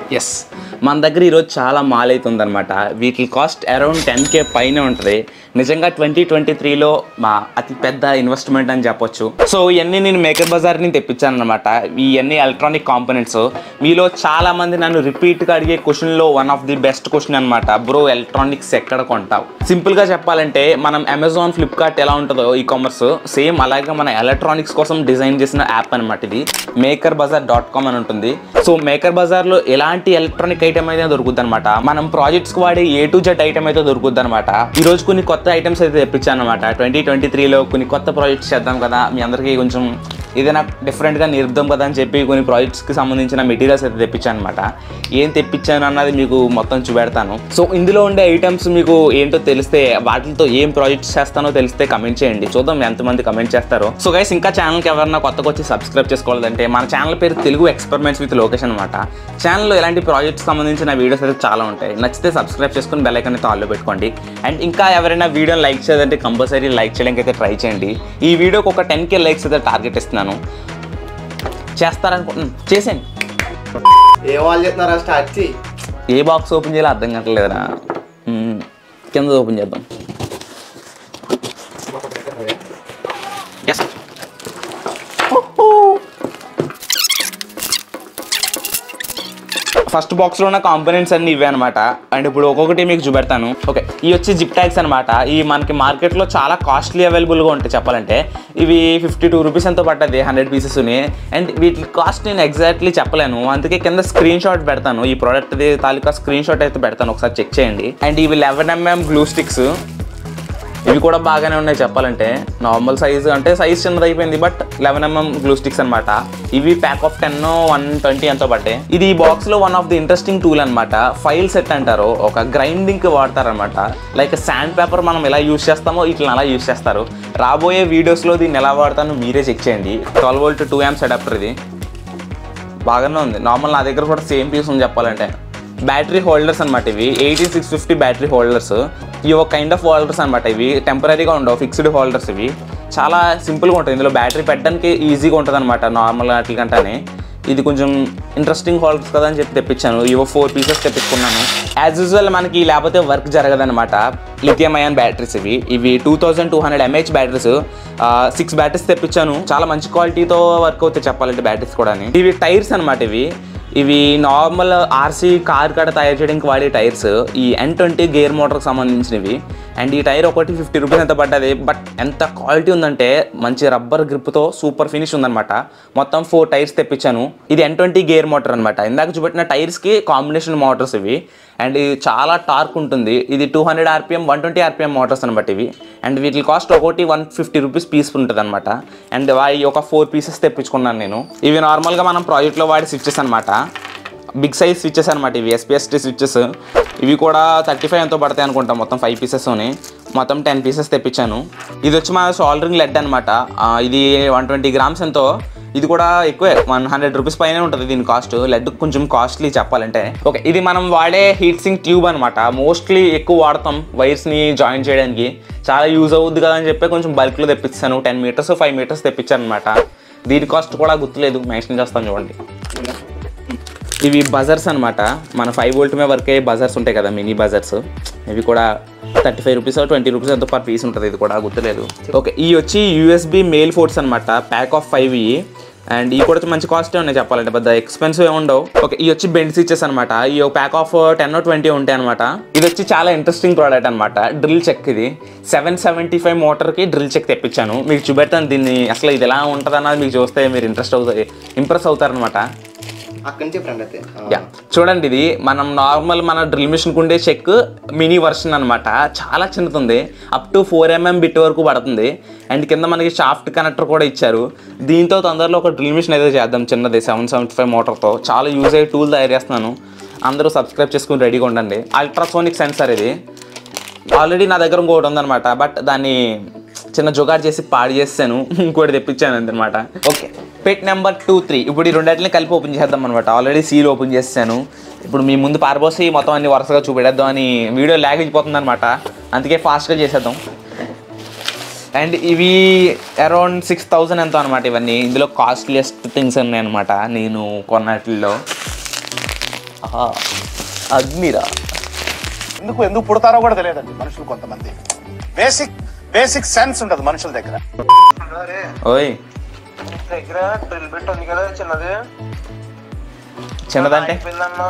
Yes మన దగ్గర ఈరోజు చాలా మాల్ అవుతుందన్నమాట వీటి కాస్ట్ అరౌండ్ టెన్ కే పైన ఉంటుంది నిజంగా ట్వంటీ ట్వంటీ త్రీలో మా అతి పెద్ద ఇన్వెస్ట్మెంట్ అని చెప్పొచ్చు సో ఇవన్నీ నేను మేకర్ బజార్ నుంచి తెప్పించాను అనమాట ఇవన్నీ ఎలక్ట్రానిక్ కాంపోనెంట్స్ మీలో చాలా మంది నన్ను రిపీట్గా అడిగే క్వశ్చన్లో one of the best question అనమాట బ్రో ఎలక్ట్రానిక్స్ ఎక్కడ కొంటావు సింపుల్గా చెప్పాలంటే మనం అమెజాన్ ఫ్లిప్కార్ట్ ఎలా ఉంటుందో ఈ కామర్స్ సేమ్ అలాగే మన ఎలక్ట్రానిక్స్ కోసం డిజైన్ చేసిన యాప్ అనమాట ఇది మేకర్ బజార్ డాట్ కామ్ అని ఉంటుంది సో మేకర్ బజార్లో ఎలాంటి ఎలక్ట్రానిక్ ఐటమ్ అయితే దొరుకుద్ది అనమాట మనం ప్రాజెక్ట్స్కి వాడే ఏ టు జెడ్ ఐటమ్ అయితే దొరుకుద్ది అనమాట ఈ రోజు కొన్ని కొత్త ఐటమ్స్ అయితే తెప్పించాను అనమాట ట్వంటీ ట్వంటీ త్రీలో కొన్ని కొత్త ప్రాజెక్ట్స్ చేద్దాం కదా మీ అందరికీ కొంచెం ఏదైనా డిఫరెంట్గా నిర్దాం కదా అని చెప్పి కొన్ని ప్రాజెక్ట్స్కి సంబంధించిన మెటీరియల్స్ అయితే తెప్పించాను అనమాట ఏం తెప్పించాను అన్నది మీకు మొత్తం చూపెడతాను సో ఇందులో ఉండే ఐటమ్స్ మీకు ఏంటో తెలిస్తే వాటితో ఏం ప్రాజెక్ట్స్ చేస్తానో తెలిస్తే కమెంట్ చేయండి చూద్దాం ఎంతమంది కమెంట్ చేస్తారో సో గైస్ ఇంకా ఛానల్కి ఎవరైనా కొత్తగా వచ్చి సబ్స్క్రైబ్ చేసుకోవాలంటే మన ఛానల్ పేరు తెలుగు ఎక్స్పెరిమెంట్స్ విత్ లొకేషన్ అనమాట ఛానల్లో ఎలాంటి ప్రాజెక్ట్స్ సంబంధించిన వీడియోస్ అయితే చాలా ఉంటాయి నచ్చితే సబ్స్క్రైబ్ చేసుకుని బెల్ ఐకాన్ అయితే ఆల్లో పెట్టుకోండి అండ్ ఇంకా ఎవరైనా వీడియోని లైక్ చేయాలంటే కంపల్సరీ లైక్ చేయడానికి అయితే ట్రై చేయండి ఈ వీడియోకి ఒక టెన్ కే లైక్స్ అయితే టార్గెట్ ఇస్తున్నాను చేస్తారనుకో ఉమ్, చేసేయండి ఏ వాళ్ళు చెప్తున్నారా స్టార్ట్ చేయి ఏ బాక్స్ ఓపెన్ చేయాలో అర్థం కావట్లేదురా మ్మ్. కింద ఓపెన్ చేద్దాం ఎస్ ఫస్ట్ బాక్స్లో ఉన్న కాంపోనెంట్స్ అన్ని ఇవే అనమాట అండ్ ఇప్పుడు ఒక్కొక్కటి మీకు చూపెడతాను ఓకే ఇవి వచ్చి జిప్ ట్యాగ్స్ అనమాట ఈ మనకి మార్కెట్లో చాలా కాస్ట్లీ అవైలబుల్గా ఉంటాయి చెప్పాలంటే ఇవి ఫిఫ్టీ టూ రూపీస్ ఎంతో పట్టది హండ్రెడ్ పీసెస్ని అండ్ వీటి కాస్ట్ నేను ఎగ్జాక్ట్లీ చెప్పలేను అందుకే కింద స్క్రీన్ షాట్ పెడతాను ఈ ప్రోడక్ట్ది తాలూకా స్క్రీన్ షాట్ అయితే పెడతాను ఒకసారి చెక్ చేయండి అండ్ ఇవి లెవెన్ ఎంఎం గ్లూ స్టిక్స్ ఇవి కూడా బాగానే ఉన్నాయి చెప్పాలంటే నార్మల్ సైజ్ అంటే సైజ్ చిన్నది అయిపోయింది but eleven mm glue sticks అనమాట ఇవి pack of ten one twenty ఎంతో పడ్డాయి ఇది ఈ బాక్స్ లో one of the interesting tool అనమాట ఫైల్ సెట్ అంటారు ఒక గ్రైండింగ్ కి వాడతారనమాట లైక్ శాండ్ పేపర్ మనం ఎలా యూస్ చేస్తామో ఇట్లా అలా యూస్ చేస్తారు రాబోయే వీడియోస్ లో దీన్ని ఎలా వాడతానో మీరే చెక్ చేయండి twelve volt two amps adapter ఇది బాగానే ఉంది నార్మల్ నా దగ్గర కూడా సేమ్ పీస్ ఉంది చెప్పాలంటే బ్యాటరీ హోల్డర్స్ అనమాట ఇవి eighteen six fifty battery holders ఇవి ఒక కైండ్ ఆఫ్ హోల్డర్స్ అనమాట ఇవి టెంపరీగా ఉండవు ఫిక్స్డ్ హోల్డర్స్ ఇవి చాలా సింపుల్గా ఉంటుంది ఇందులో బ్యాటరీ పెట్టడానికి ఈజీగా ఉంటుంది అనమాట నార్మల్ వాటికంటే ఇది కొంచెం ఇంట్రెస్టింగ్ హోల్డర్స్ కదా అని చెప్పి తెప్పించాను ఇవో ఫోర్ పీసెస్ తెప్పించుకున్నాను యాజ్ యూజువల్ మనకి లేకపోతే వర్క్ జరగదనమాట లిథియం అయాన్ బ్యాటరీస్ ఇవి ఇవి two thousand two hundred MH batteries six batteries తెప్పించాను చాలా మంచి క్వాలిటీతో వర్క్ అవుతాయి చెప్పాలంటే బ్యాటరీస్ కూడా ఇవి టైర్స్ అనమాట ఇవి ఇవి నార్మల్ ఆర్సీ కార్ కాడ తయారు చేయడానికి వాడే టైర్స్ ఈ ఎన్ ట్వంటీ గేర్ మోటార్కి సంబంధించినవి అండ్ ఈ టైర్ ఒకటి ఫిఫ్టీ రూపీస్ ఎంత పడ్డది బట్ ఎంత క్వాలిటీ ఉందంటే మంచి రబ్బర్ గ్రిప్తో సూపర్ ఫినిష్ ఉందన్నమాట మొత్తం ఫోర్ టైర్స్ తెప్పించాను ఇది ఎన్ ట్వంటీ గేర్ మోటార్ అనమాట ఇందాక చూపెట్టిన టైర్స్కి కాంబినేషన్ మోటార్స్ ఇవి అండ్ ఇది చాలా టార్క్ ఉంటుంది ఇది two hundred RPM one twenty RPM motors అనమాట ఇవి అండ్ వీటి కాస్ట్ ఒకటి వన్ ఫిఫ్టీ రూపీస్ పీస్ ఉంటుంది అనమాట అండ్ వాయి ఒక ఫోర్ పీసెస్ తెప్పించుకున్నాను నేను ఇవి నార్మల్గా మనం ప్రాజెక్ట్లో వాడే స్విచ్చెస్ అనమాట బిగ్ సైజ్ స్విచ్చెస్ అనమాట ఇవి ఎస్పిఎస్టీ స్విచ్చెస్ ఇవి కూడా థర్టీ ఫైవ్ ఎంతో పడతాయి అనుకుంటా మొత్తం ఫైవ్ పీసెస్ని మొత్తం టెన్ పీసెస్ తెప్పించాను ఇది వచ్చి మా సోల్డరింగ్ లెడ్ అనమాట ఇది వన్ ట్వంటీ గ్రామ్స్ ఎంతో ఇది కూడా ఎక్కువే వన్ హండ్రెడ్ రూపీస్ పైన ఉంటుంది దీని కాస్ట్ లెడ్ కొంచెం కాస్ట్లీ చెప్పాలంటే ఓకే ఇది మనం వాడే హీట్ సింక్ ట్యూబ్ అనమాట మోస్ట్లీ ఎక్కువ వాడతాం వైర్స్ని జాయిన్ చేయడానికి చాలా యూజ్ అవుద్ది కదా అని చెప్పి కొంచెం బల్క్లో తెప్పించాను టెన్ మీటర్స్ ఫైవ్ మీటర్స్ తెప్పించాను అనమాట దీని కాస్ట్ కూడా గుర్తులేదు మెన్షన్ చేస్తాను చూడండి ఇవి బజర్స్ అనమాట మన ఫైవ్ వోల్ట్ మీద వర్క్ అయ్యే బజర్స్ ఉంటాయి కదా మినీ బజర్స్ ఇవి కూడా thirty five rupees twenty rupees ఎంతో పర్ పీస్ ఉంటుంది ఇది కూడా గుర్తులేదు ఓకే ఈ వచ్చి యూఎస్బి మెయిల్ ఫోర్ట్స్ అనమాట ప్యాక్ ఆఫ్ ఫైవ్ ఇవి అండ్ ఈ కూడా మంచి కాస్టే ఉన్నాయి చెప్పాలంటే పెద్ద ఎక్స్పెన్సివ్ ఏమి ఉండవు ఓకే ఈ వచ్చి బెండ్ స్విచెస్ అనమాట ఈ ప్యాక్ ఆఫ్ టెన్ ట్వంటీ ఉంటాయి అనమాట ఇది వచ్చి చాలా ఇంట్రెస్టింగ్ ప్రోడక్ట్ అనమాట డ్రిల్ చెక్ ఇది సెవెన్ సెవెంటీ ఫైవ్ మోటార్కి డ్రిల్ చెక్ తెప్పించాను మీకు చూపెడతాను దీన్ని అసలు ఇది ఎలా ఉంటుంది అన్నది మీకు చూస్తే మీరు ఇంట్రెస్ట్ అవుతాయి ఇంప్రెస్ అవుతారనమాట అక్కడి నుంచి ఫ్రెండ్ అయితే ఆ. యా చూడండి ఇది మనం నార్మల్ మన డ్రిల్ మిషన్ ఉండే చెక్ మినీ వర్షన్ అనమాట చాలా చిన్నది up to four mm bit వరకు పడుతుంది అండ్ కింద మనకి షాఫ్ట్ కనెక్టర్ కూడా ఇచ్చారు దీంతో తొందరలో ఒక డ్రిల్ మిషన్ అయితే చేద్దాం చిన్నది సెవెన్ సెవెంటీ ఫైవ్ మోటార్తో చాలా యూజ్ అయ్యే టూల్ తయారు చేస్తున్నాను అందరూ సబ్స్క్రైబ్ చేసుకుని రెడీగా ఉండండి అల్ట్రాసోనిక్ సెన్సర్ ఇది ఆల్రెడీ నా దగ్గర ఇంకోటి ఉందన్నమాట బట్ దాన్ని చిన్న జుగాడ్ చేసి పాడు చేస్తాను ఇంకోటి తెప్పించాను అనమాట ఓకే పెట్ నెంబర్ టూ త్రీ ఇప్పుడు ఈ రెండింటిని కలిపి ఓపెన్ చేద్దాం అనమాట ఆల్రెడీ సీల్ ఓపెన్ చేస్తాను ఇప్పుడు మీ ముందు పారబోసి మొత్తం అన్ని వరుసగా చూపెడేద్దాం అని వీడియో ల్యాగ్ అయిపోతుంది అనమాట అందుకే ఫాస్ట్గా చేసేద్దాం అండ్ ఇవి అరౌండ్ సిక్స్ థౌజండ్ ఎంతో అనమాట ఇవన్నీ ఇందులో కాస్ట్లియస్ట్ థింగ్స్ ఉన్నాయి అనమాట నేను కొన్నట్లో ఆహా, అగ్నిరా ఎందుకు ఎందుకు పుడతారో కూడా తెలియదండి మనుషులు కొంతమంది బేసిక్ బేసిక్ సెన్స్ ఉండదు మనుషుల దగ్గర ఓయ్ దగ్గర డ్రిల్ బిట్ ఉంది కదా చిన్నది చిన్నదంటే అయిపోయిందన్నా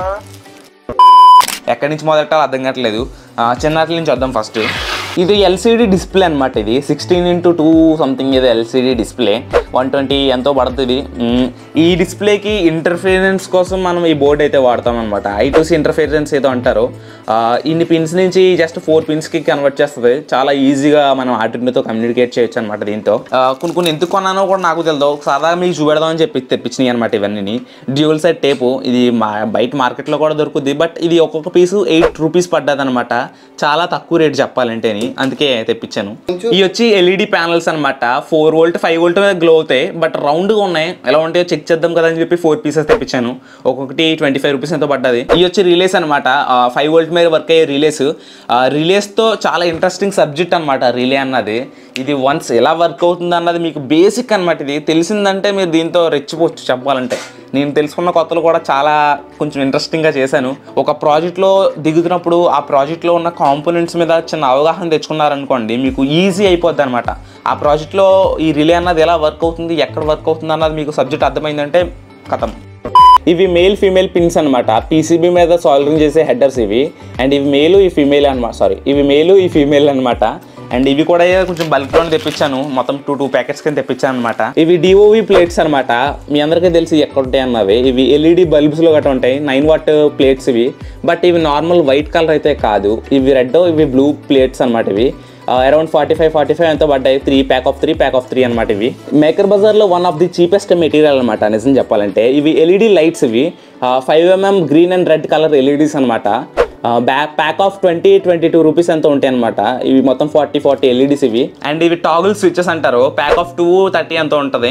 ఎక్కడి నుంచి మొదలెట్టాలో అర్థం కావట్లేదు ఆ, చిన్నట్ల నుంచి వద్దాం ఫస్ట్ ఇది ఎల్సిడి డిస్ప్లే అనమాట ఇది సిక్స్టీన్ ఇంటూ టూ సంథింగ్ ఏదో ఎల్సిడి డిస్ప్లే వన్ ట్వంటీ ఎంతో పడుతుంది మ్, ఈ డిస్ప్లేకి ఇంటర్ఫిరెన్స్ కోసం మనం ఈ బోర్డ్ అయితే వాడతాం అనమాట ఐటూసి ఇంటర్ఫిరెన్స్ ఏదో అంటారు ఆ, ఇన్ని పిన్స్ నుంచి జస్ట్ ఫోర్ పిన్స్కి కన్వర్ట్ చేస్తుంది చాలా ఈజీగా మనం ఆర్టిన్తో కమ్యూనికేట్ చేయొచ్చు అనమాట దీంతో ఆ, కొన్ని కొన్ని ఎందుకు కొన్నానో కూడా నాకు తెలియదు సరదాగా మీకు చూపెడదామని చెప్పి తెప్పించినాయి అనమాట ఇవన్నీ డ్యూల్ సైడ్ టేపు ఇది మా బయట మార్కెట్లో కూడా దొరుకుద్ది బట్ ఇది ఒక్కొక్క పీసు ఎయిట్ రూపీస్ పడ్డది అనమాట చాలా తక్కువ రేట్ చెప్పాలంటేని అందుకే తెప్పించాను ఇవి వచ్చి ఎల్ఈడి ప్యానల్స్ అనమాట ఫోర్ వోల్ట్ ఫైవ్ వోల్ట్ మీద గ్లో అవుతాయి బట్ రౌండ్గా ఉన్నాయి ఎలా ఉంటాయో చెక్ చేద్దాం కదా అని చెప్పి ఫోర్ పీసెస్ తెప్పించాను ఒక్కొక్కటి ట్వంటీ ఫైవ్ రూపీస్ ఎంతో పడ్డది ఇవి వచ్చి రిలేస్ అనమాట ఫైవ్ వోల్ట్ మీద వర్క్ అయ్యే రిలేస్ రిలేస్తో చాలా ఇంట్రెస్టింగ్ సబ్జెక్ట్ అనమాట రిలే అన్నది ఇది వన్స్ ఎలా వర్క్ అవుతుంది అన్నది మీకు బేసిక్ అనమాట ఇది తెలిసిందంటే మీరు దీంతో రెచ్చిపోవచ్చు చెప్పాలంటే నేను తెలుసుకున్న కొత్తలు కూడా చాలా కొంచెం ఇంట్రెస్టింగ్గా చేశాను ఒక ప్రాజెక్ట్లో దిగుతున్నప్పుడు ఆ ప్రాజెక్ట్లో ఉన్న కాంపోనెంట్స్ మీద చిన్న అవగాహన తెచ్చుకున్నారనుకోండి మీకు ఈజీ అయిపోద్ది అనమాట ఆ ప్రాజెక్ట్లో ఈ రిలే అన్నది ఎలా వర్క్ అవుతుంది ఎక్కడ వర్క్ అవుతుంది అన్నది మీకు సబ్జెక్ట్ అర్థమైందంటే కథం ఇవి మేల్ ఫీమేల్ పిన్స్ అనమాట పీసీబీ మీద సాల్వింగ్ చేసే హెడర్స్ ఇవి అండ్ ఇవి మేలు ఈ ఫీమేల్ అనమాట సారీ ఇవి మేలు ఈ ఫీమేల్ అనమాట అండ్ ఇవి కూడా కొంచెం బల్క్లో తెప్పించాను మొత్తం టూ టూ ప్యాకెట్స్ కింద తెప్పించాను అనమాట ఇవి డిఓవి ప్లేట్స్ అనమాట మీ అందరికీ తెలిసి ఎక్కడ ఉంటాయి అన్నవి ఇవి ఎల్ఈడి బల్బ్స్లో గట్రా ఉంటాయి నైన్ వాట్ ప్లేట్స్ ఇవి బట్ ఇవి నార్మల్ వైట్ కలర్ అయితే కాదు ఇవి రెడ్ ఇవి బ్లూ ప్లేట్స్ అనమాట ఇవి around forty five forty five ఎంతో పడ్డాయి three pack of three pack of three అనమాట ఇవి మేకర్ బజార్లో one of the cheapest material అనమాట నిజం చెప్పాలంటే ఇవి ఎల్ఈడి లైట్స్ ఇవి five mm green and red colour LEDs అనమాట pack pack of twenty twenty two rupees ఎంత ఉంటాయి అనమాట ఇవి మొత్తం ఫార్టీ ఫార్టీ ఎల్ఈడీస్ ఇవి అండ్ ఇవి టాగుల్ స్విచెస్ అంటారు ప్యాక్ ఆఫ్ టూ థర్టీ ఎంత ఉంటుంది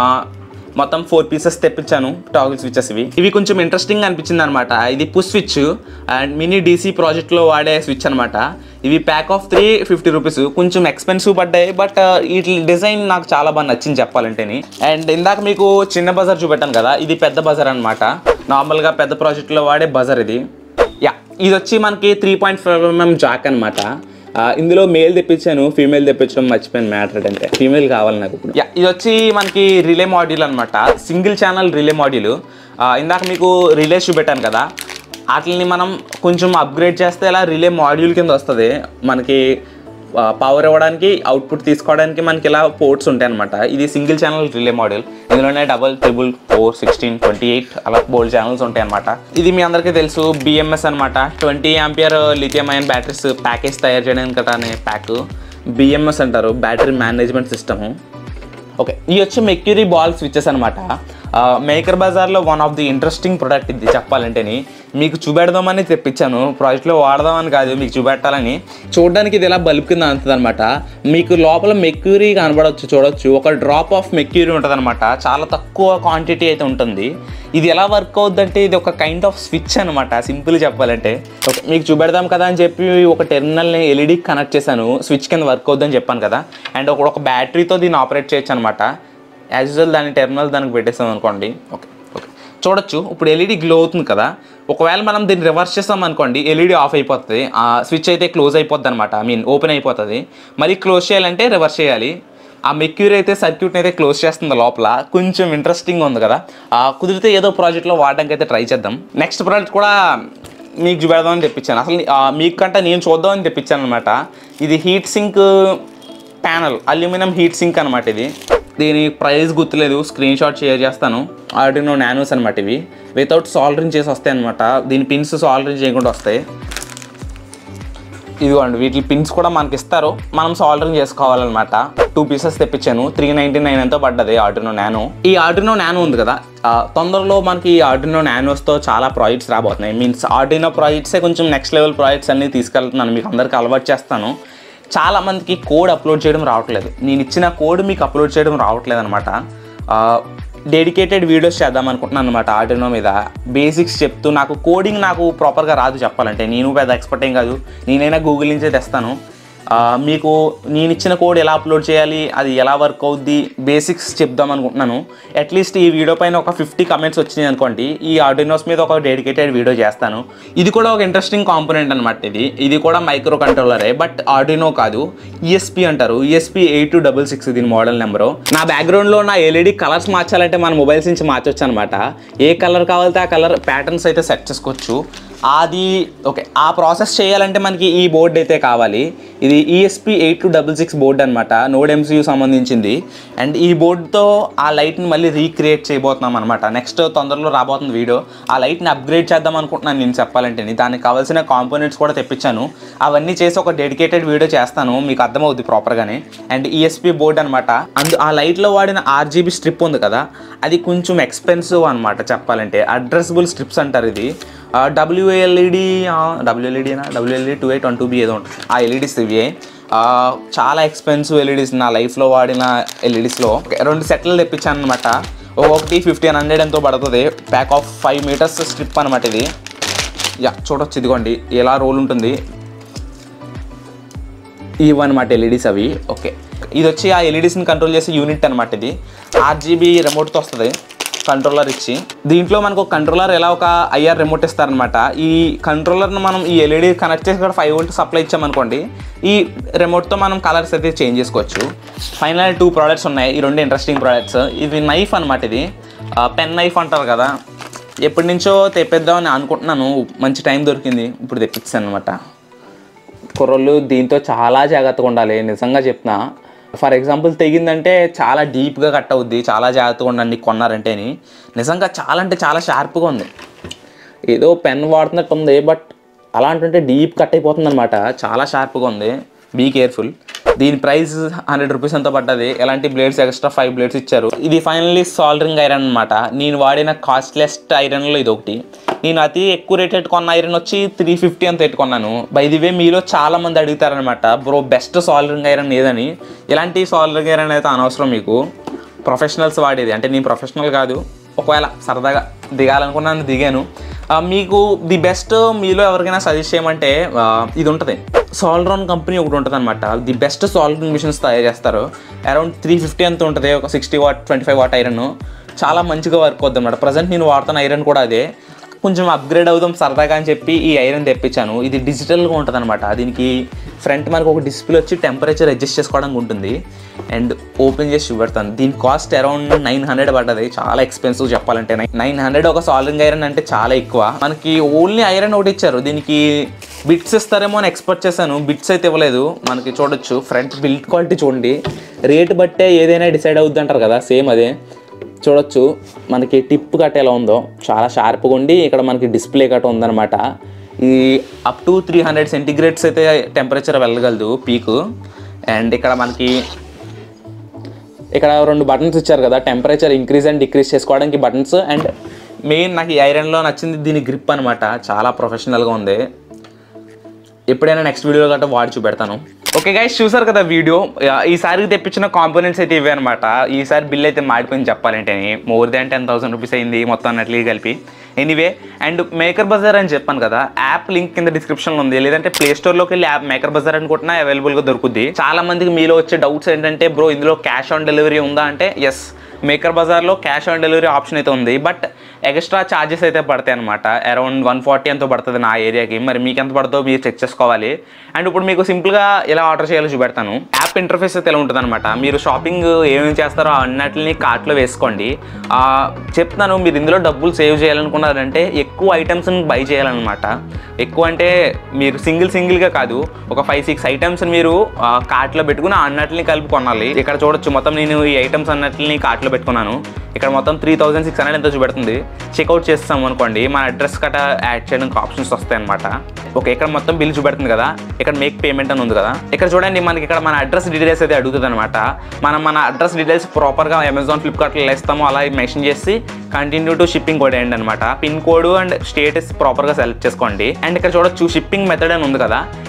మొత్తం ఫోర్ పీసెస్ తెప్పించాను టాగుల్ స్విచెస్ ఇవి ఇవి కొంచెం ఇంట్రెస్టింగ్ అనిపించింది అనమాట ఇది push switch and mini DC ప్రాజెక్ట్లో వాడే స్విచ్ అనమాట ఇవి pack of three fifty rupees కొంచెం ఎక్స్పెన్సివ్ పడ్డాయి బట్ వీటి డిజైన్ నాకు చాలా బాగా నచ్చింది చెప్పాలంటేని అండ్ ఇందాక మీకు చిన్న బజార్ చూపెట్టాను కదా ఇది పెద్ద బజార్ అనమాట నార్మల్గా పెద్ద ప్రాజెక్ట్లో వాడే బజార్ ఇది యా ఇది వచ్చి మనకి three point five mm jack అనమాట ఇందులో మేల్ తెప్పించాను ఫీమేల్ తెప్పించడం మర్చిపోయాను మ్యాటర్ అంటే ఫీమేల్ కావాలి నాకు ఇప్పుడు యా ఇది వచ్చి మనకి రిలే మాడ్యూల్ అనమాట సింగిల్ ఛానల్ రిలే మాడ్యూల్ ఇందాక మీకు రిలేస్ చూపెట్టాను కదా వాటిని మనం కొంచెం అప్గ్రేడ్ చేస్తే ఇలా రిలే మాడ్యూల్ కింద వస్తుంది మనకి పవర్ ఇవ్వడానికి అవుట్పుట్ తీసుకోవడానికి మనకి ఇలా పోర్ట్స్ ఉంటాయి అనమాట ఇది సింగిల్ ఛానల్ రిలే మోడల్ ఇందులోనే double triple four sixteen twenty eight అలా బోల్డ్ ఛానల్స్ ఉంటాయి అనమాట ఇది మీ అందరికీ తెలుసు బిఎంఎస్ అనమాట twenty ampere lithium ion batteries package తయారు చేయడానికి కదా అనే ప్యాక్ బిఎంఎస్ అంటారు బ్యాటరీ మేనేజ్మెంట్ సిస్టము ఓకే ఇవి వచ్చి మెక్యూరీ బాల్ స్విచెస్ అనమాట మేకర్ బజార్లో one of the interesting product ఇది చెప్పాలంటేని మీకు చూపెడదామని తెప్పించాను ప్రాజెక్ట్లో వాడదామని కాదు మీకు చూపెట్టాలని చూడడానికి ఇది ఇలా బల్బ్ కింద అంతుంది అనమాట మీకు లోపల మెక్యూరీ కనబడవచ్చు చూడొచ్చు ఒక డ్రాప్ ఆఫ్ మెక్యూరీ ఉంటుంది అనమాట చాలా తక్కువ క్వాంటిటీ అయితే ఉంటుంది ఇది ఎలా వర్క్ అవుద్దంటే ఇది ఒక కైండ్ ఆఫ్ స్విచ్ అనమాట సింపుల్ చెప్పాలంటే ఓకే మీకు చూపెడదాం కదా అని చెప్పి ఒక టెర్మినల్ని ఎల్ఈడి కనెక్ట్ చేశాను స్విచ్ కింద వర్క్ అవుద్దని చెప్పాను కదా అండ్ ఒక ఒక బ్యాటరీతో దీన్ని ఆపరేట్ చేయొచ్చు అనమాట యాజ్ యూజువల్ దాని టెర్మినల్ దానికి పెట్టేస్తాం అనుకోండి ఓకే ఓకే చూడొచ్చు ఇప్పుడు ఎల్ఈడి గ్లో అవుతుంది కదా ఒకవేళ మనం దీన్ని రివర్స్ చేస్తాం అనుకోండి ఎల్ఈడి ఆఫ్ అయిపోతుంది ఆ స్విచ్ అయితే క్లోజ్ అయిపోద్ది అనమాట ఐ మీన్ ఓపెన్ అయిపోతుంది మరి క్లోజ్ చేయాలంటే రివర్స్ చేయాలి ఆ మెక్యూరీ అయితే సర్క్యూట్ని అయితే క్లోజ్ చేస్తుంది లోపల కొంచెం ఇంట్రెస్టింగ్ ఉంది కదా ఆ కుదిరితే ఏదో ప్రాజెక్ట్లో వాడడానికి అయితే ట్రై చేద్దాం నెక్స్ట్ ప్రాజెక్ట్ కూడా మీకు చూపెడదామని తెప్పించాను అసలు ఆ, మీకంటే నేను చూద్దామని తెప్పించాను అనమాట ఇది heat sink panel aluminium heat sink అనమాట ఇది దీని ప్రైస్ గుర్తులేదు స్క్రీన్ షాట్ షేర్ చేస్తాను ఆర్డినో నానోస్ అనమాట ఇవి వితౌట్ సాల్డరింగ్ చేసి వస్తాయి అనమాట దీని పిన్స్ సాల్డరింగ్ చేయకుండా వస్తాయి ఇదిగోండి వీటి పిన్స్ కూడా మనకి ఇస్తారు మనం సాల్డరింగ్ చేసుకోవాలన్నమాట టూ పీసెస్ తెప్పించాను త్రీ నైంటీ నైన్ ఎంతో పడ్డది ఆర్డినో నానో ఈ ఆర్డినో నానో ఉంది కదా ఆ, తొందరలో మనకి ఈ ఆర్డినో నానోస్తో చాలా ప్రాజెక్ట్స్ రాబోతున్నాయి మీన్స్ ఆర్డినో ప్రాజెక్ట్సే కొంచెం నెక్స్ట్ లెవెల్ ప్రాజెక్ట్స్ అన్ని తీసుకెళ్తున్నాను మీకు అందరికీ అలవాటు చేస్తాను చాలా మందికి కోడ్ అప్లోడ్ చేయడం రావట్లేదు నేను ఇచ్చిన కోడ్ మీకు అప్లోడ్ చేయడం రావట్లేదు అనమాట డెడికేటెడ్ వీడియోస్ చేద్దాం అనుకుంటున్నాను అనమాట ఆర్డినో మీద బేసిక్స్ చెప్తూ నాకు కోడింగ్ నాకు ప్రాపర్గా రాదు చెప్పాలంటే నేను పెద్ద ఎక్స్పర్ట్ ఏం కాదు నేనైనా గూగుల్ నుంచే తెస్తాను ఆ, మీకు నేను ఇచ్చిన కోడ్ ఎలా అప్లోడ్ చేయాలి అది ఎలా వర్క్ అవుద్ది బేసిక్స్ చెప్దాం అనుకుంటున్నాను అట్లీస్ట్ ఈ వీడియో పైన ఒక ఫిఫ్టీ కమెంట్స్ వచ్చినాయి అనుకోండి ఈ ఆర్డినోస్ మీద ఒక డెడికేటెడ్ వీడియో చేస్తాను ఇది కూడా ఒక ఇంట్రెస్టింగ్ కాంపోనెంట్ అనమాట ఇది ఇది కూడా మైక్రో కంట్రోలరే బట్ ఆర్డినో కాదు ఈఎస్పి అంటారు ESP eight two double six దీని మోడల్ నెంబరు నా బ్యాక్గ్రౌండ్లో నా ఎల్ఈడి కలర్స్ మార్చాలంటే మన మొబైల్స్ నుంచి మార్చొచ్చు అనమాట ఏ కలర్ కావాలితే ఆ కలర్ ప్యాటర్న్స్ అయితే సెట్ చేసుకోవచ్చు అది ఓకే ఆ ప్రాసెస్ చేయాలంటే మనకి ఈ బోర్డు అయితే కావాలి ఇది ESP eight two double six board అనమాట నోడ్ ఎంసీయూ సంబంధించింది అండ్ ఈ బోర్డుతో ఆ లైట్ని మళ్ళీ రీక్రియేట్ చేయబోతున్నాం అనమాట నెక్స్ట్ తొందరలో రాబోతుంది వీడియో ఆ లైట్ని అప్గ్రేడ్ చేద్దాం అనుకుంటున్నాను నేను చెప్పాలంటే దానికి కావాల్సిన కాంపోనెంట్స్ కూడా తెప్పించాను అవన్నీ చేసి ఒక డెడికేటెడ్ వీడియో చేస్తాను మీకు అర్థమవుద్ది ప్రాపర్గానే అండ్ ఈఎస్పి బోర్డ్ అనమాట అందు ఆ లైట్లో వాడిన ఆర్జీబీ స్ట్రిప్ ఉంది కదా అది కొంచెం ఎక్స్పెన్సివ్ అనమాట చెప్పాలంటే అడ్రస్బుల్ స్ట్రిప్స్ అంటారు ఇది డబ్ల్యూఎల్ఈడి డబ్ల్యూఎల్ఈడినా WLED two eight one two B ఏదో ఉంటుంది ఆ ఎల్ఈడీస్ ఇవి ఆ, చాలా ఎక్స్పెన్సివ్ ఎల్ఈడీస్ నా లైఫ్లో వాడిన ఎల్ఈడీస్లో రెండు సెట్లు తెప్పించాను అనమాట ఒక్కొక్కటి ఫిఫ్టీన్ హండ్రెడ్ ఎంతో పడుతుంది pack of five metres strip అనమాట ఇది యా చూడొచ్చు ఇదిగోండి ఎలా రోల్ ఉంటుంది ఇవన్నమాట ఎల్ఈడీస్ అవి ఓకే ఇది వచ్చి ఆ ఎల్ఈడీస్ని కంట్రోల్ చేసే యూనిట్ అనమాట ఇది ఆర్జీబీ రిమోట్తో వస్తుంది కంట్రోలర్ ఇచ్చి దీంట్లో మనకు ఒక కంట్రోలర్ ఎలా ఒక ఐఆర్ రిమోట్ ఇస్తారనమాట ఈ కంట్రోలర్ను మనం ఈ ఎల్ఈడి కనెక్ట్ చేసి ఇక్కడ ఫైవ్ వోల్ట్ సప్లై ఇచ్చామనుకోండి ఈ రిమోట్తో మనం కలర్స్ అయితే చేంజ్ చేసుకోవచ్చు ఫైనల్ టూ ప్రోడక్ట్స్ ఉన్నాయి ఈ రెండు ఇంట్రెస్టింగ్ ప్రోడక్ట్స్ ఇది నైఫ్ అనమాట ఇది పెన్ నైఫ్ అంటారు కదా ఎప్పటి నుంచో తెప్పిద్దామని అనుకుంటున్నాను మంచి టైం దొరికింది ఇప్పుడు తెప్పించాను అనమాట కుర్రోళ్ళు దీంతో చాలా జాగ్రత్తగా ఉండాలి నిజంగా చెప్తున్నా ఫర్ ఎగ్జాంపుల్ తెగిందంటే చాలా డీప్గా కట్ అవుద్ది చాలా జాగ్రత్తగా ఉండండి కొన్నారంటేని నిజంగా చాలా అంటే చాలా షార్ప్గా ఉంది ఏదో పెన్ వాడుతున్నట్టు ఉంది బట్ అలా అంటుంటే డీప్ కట్ అయిపోతుంది అనమాట చాలా షార్ప్గా ఉంది బీ కేర్ఫుల్ దీని ప్రైస్ హండ్రెడ్ రూపీస్ ఎంతో పడ్డది ఎలాంటి బ్లేడ్స్ ఎక్స్ట్రా ఫైవ్ బ్లేడ్స్ ఇచ్చారు ఇది ఫైనల్లీ సాల్డరింగ్ ఐరన్ అనమాట నేను వాడిన కాస్ట్లెస్ట్ ఐరన్లో ఇది ఒకటి నేను అతి ఎక్కువ రేటెడ్ కొన్న ఐరన్ వచ్చి త్రీ ఫిఫ్టీ అంత పెట్టుకున్నాను బై ది వే మీలో చాలా మంది అడుగుతారనమాట బ్రో బెస్ట్ సాల్డరింగ్ ఐరన్ ఏదని ఇలాంటి సాల్డరింగ్ ఐరన్ అయితే అనవసరం మీకు ప్రొఫెషనల్స్ వాడేది అంటే నేను ప్రొఫెషనల్ కాదు ఒకవేళ సరదాగా దిగాలనుకున్నాను దిగాను ఆ, మీకు ది బెస్ట్ మీలో ఎవరికైనా సజెస్ట్ చేయమంటే ఆ, ఇది ఉంటుంది సాల్డ్రాన్ కంపెనీ ఒకటి ఉంటుంది అనమాట ది బెస్ట్ సాల్డరింగ్ మిషన్స్ తయారు చేస్తారు అరౌండ్ త్రీ ఫిఫ్టీ అంత ఉంటుంది ఒక sixty watt twenty five watt iron చాలా మంచిగా వర్క్ అవుతుంది అనమాట ప్రజెంట్ నేను వాడుతున్న ఐరన్ కూడా అదే కొంచెం అప్గ్రేడ్ అవుదాం సరదాగా అని చెప్పి ఈ ఐరన్ తెప్పించాను ఇది డిజిటల్గా ఉంటుంది అనమాట దీనికి ఫ్రంట్ మనకు ఒక డిస్ప్లే వచ్చి టెంపరేచర్ అడ్జస్ట్ చేసుకోవడానికి ఉంటుంది అండ్ ఓపెన్ చేసి చూపెడతాను దీని కాస్ట్ అరౌండ్ నైన్ హండ్రెడ్ పడ్డది చాలా ఎక్స్పెన్సివ్ చెప్పాలంటే నైన్ హండ్రెడ్ ఒక సాల్వింగ్ ఐరన్ అంటే చాలా ఎక్కువ మనకి ఓన్లీ ఐరన్ ఒకటి ఇచ్చారు దీనికి బిట్స్ ఇస్తారేమో అని ఎక్స్పెక్ట్ చేశాను బిట్స్ అయితే ఇవ్వలేదు మనకి చూడొచ్చు ఫ్రంట్ బిల్డ్ క్వాలిటీ చూడండి రేట్ బట్టే ఏదైనా డిసైడ్ అవుద్ది అంటారు కదా సేమ్ అదే చూడొచ్చు మనకి టిప్ కట్ ఎలా ఉందో చాలా షార్ప్గా ఉండి ఇక్కడ మనకి డిస్ప్లే కట్ ఉందన్నమాట ఇది up to three hundred centigrades అయితే టెంపరేచర్ వెళ్ళగలదు పీక్ అండ్ ఇక్కడ మనకి ఇక్కడ రెండు బటన్స్ ఇచ్చారు కదా టెంపరేచర్ ఇంక్రీజ్ అండ్ డిక్రీజ్ చేసుకోవడానికి బటన్స్ అండ్ మెయిన్ నాకు ఈ ఐరన్లో నచ్చింది దీని గ్రిప్ అనమాట చాలా ప్రొఫెషనల్గా ఉంది ఎప్పుడైనా నెక్స్ట్ వీడియో గట్రా వాడి చూపెడతాను ఓకే గైస్ చూసారు కదా వీడియో ఈసారికి తెప్పించిన కాంపోనెంట్స్ అయితే ఇవే అనమాట ఈసారి బిల్ అయితే మాడిపోయింది చెప్పాలంటే more than ten thousand rupees అయింది మొత్తం అన్నట్లు కలిపి ఎనీవే అండ్ మేకర్ బజార్ అని చెప్పాను కదా యాప్ లింక్ కింద డిస్క్రిప్షన్లో ఉంది లేదంటే ప్లే స్టోర్లోకి వెళ్ళి యాప్ మేకర్ బజార్ అనుకుంటున్నా అవైలబుల్గా దొరుకుద్ది చాలా మందికి మీలో వచ్చే డౌట్స్ ఏంటంటే బ్రో ఇందులో క్యాష్ ఆన్ డెలివరీ ఉందా అంటే ఎస్ మేకర్ బజార్లో క్యాష్ ఆన్ డెలివరీ ఆప్షన్ అయితే ఉంది బట్ ఎక్స్ట్రా ఛార్జెస్ అయితే పడతాయి అనమాట అరౌండ్ వన్ ఫార్టీ ఎంతో పడుతుంది నా ఏరియాకి మరి మీకు ఎంత పడుతుందో మీరు చెక్ చేసుకోవాలి అండ్ ఇప్పుడు మీకు సింపుల్గా ఎలా ఆర్డర్ చేయాలో చూపెడతాను యాప్ ఇంటర్ఫేస్ అయితే ఎలా ఉంటుంది అనమాట మీరు షాపింగ్ ఏమేమి చేస్తారో అన్నట్లని కార్ట్లో వేసుకోండి ఆ, చెప్తాను మీరు ఇందులో డబ్బులు సేవ్ చేయాలనుకున్నారంటే ఎక్కువ ఐటమ్స్ని బై చేయాలన్నమాట ఎక్కువ అంటే మీరు సింగిల్ సింగిల్గా కాదు ఒక ఫైవ్ సిక్స్ ఐటమ్స్ మీరు ఆ, కార్ట్లో పెట్టుకుని ఆ అన్నట్లని కలిపి కొనాలి ఇక్కడ చూడొచ్చు మొత్తం నేను ఈ ఐటమ్స్ అన్నట్లని కార్ట్లో పెట్టుకున్నాను ఇక్కడ మొత్తం త్రీ థౌసండ్ సిక్స్ హండ్రెడ్ ఎంతో చూపెడుతుంది చెక్అవుట్ చేస్తాం అనుకోండి మన అడ్రస్ కట్ట యాడ్ చేయడానికి ఆప్షన్స్ వస్తాయి అనమాట ఓకే ఇక్కడ మొత్తం బిల్ చూపెడుతుంది కదా ఇక్కడ మేక్ పేమెంట్ అని ఉంది కదా ఇక్కడ చూడండి మనకి ఇక్కడ మన అడ్రస్ డీటెయిల్స్ అయితే అడుగుతుంది అనమాట మనం మన అడ్రస్ డీటెయిల్స్ ప్రాపర్గా అమెజాన్ ఫ్లిప్కార్ట్లో వేస్తామో అలా మెన్షన్ చేసి కంటిన్యూ టు షిప్పింగ్ కోడ్ వేయండి అనమాట పిన్ కోడ్ అండ్ స్టేటస్ ప్రాపర్గా సెలెక్ట్ చేసుకోండి అండ్ ఇక్కడ చూడొచ్చు షిప్పింగ్ మెథడ్ అని ఉంది కదా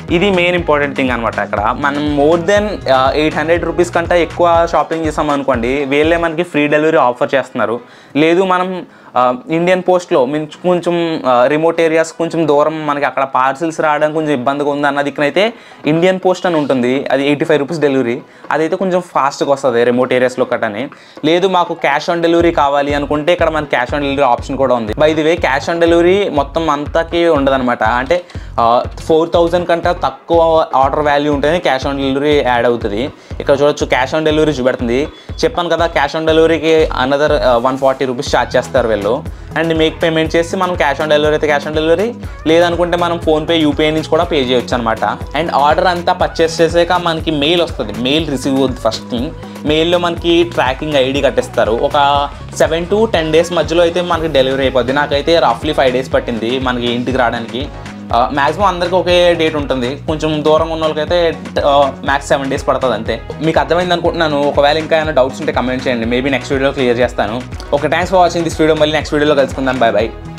ఇది మెయిన్ ఇంపార్టెంట్ థింగ్ అనమాట అక్కడ మనం more than eight hundred rupees కంటే ఎక్కువ షాపింగ్ చేసాం అనుకోండి వీళ్ళే మనకి ఫ్రీ డెలివరీ ఆఫర్ చేస్తున్నారు లేదు మనం ఇండియన్ పోస్ట్లో మీన్ కొంచెం రిమోట్ ఏరియాస్ కొంచెం దూరం మనకి అక్కడ పార్సిల్స్ రావడానికి కొంచెం ఇబ్బందిగా ఉంది అన్న దిక్కునైతే ఇండియన్ పోస్ట్ అని ఉంటుంది అది ఎయిటీ ఫైవ్ రూపీస్ డెలివరీ అదైతే కొంచెం ఫాస్ట్గా వస్తుంది రిమోట్ ఏరియాస్లో కట్టని లేదు మాకు క్యాష్ ఆన్ డెలివరీ కావాలి అనుకుంటే ఇక్కడ మనకి క్యాష్ ఆన్ డెలివరీ ఆప్షన్ కూడా ఉంది by the way cash on delivery మొత్తం అంతాకి ఉండదన్నమాట అంటే ఫోర్ థౌజండ్ కంటే తక్కువ ఆర్డర్ వాల్యూ ఉంటేనే క్యాష్ ఆన్ డెలివరీ యాడ్ అవుతుంది ఇక్కడ చూడొచ్చు క్యాష్ ఆన్ డెలివరీ చూపెడుతుంది చెప్పాను కదా క్యాష్ ఆన్ డెలివరీకి another one forty rupees charge చేస్తారు వీళ్ళు అండ్ మేక్ పేమెంట్ చేసి మనం క్యాష్ ఆన్ డెలివరీ అయితే క్యాష్ ఆన్ డెలివరీ లేదనుకుంటే మనం ఫోన్పే యూపీఐ నుంచి కూడా పే చేయొచ్చు అనమాట అండ్ ఆర్డర్ అంతా పర్చేస్ చేసాక మనకి మెయిల్ వస్తుంది మెయిల్ రిసీవ్ అవుతుంది ఫస్ట్ థింగ్ మెయిల్లో మనకి ట్రాకింగ్ ఐడి కట్టిస్తారు ఒక సెవెన్ టు టెన్ డేస్ మధ్యలో అయితే మనకి డెలివరీ అయిపోద్ది నాకైతే రఫ్లీ ఫైవ్ డేస్ పట్టింది మనకి ఇంటికి రావడానికి మ్యాక్సిమం అందరికీ ఒకే డేట్ ఉంటుంది కొంచెం దూరంగా ఉన్న వాళ్ళకైతే మ్యాక్స్ సెవెన్ డేస్ పడుతుంది అంతే మీకు అర్థమైంది అనుకుంటున్నాను ఒకవేళ ఇంకా ఏమైనా డౌట్స్ ఉంటే కమెంట్ చేయండి మేబీ నెక్స్ట్ వీడియో క్లియర్ చేస్తాను okay thanks for watching this video మళ్ళీ నెక్స్ట్ వీడియోలో కలుసుకుందాం బాయ్ బాయ్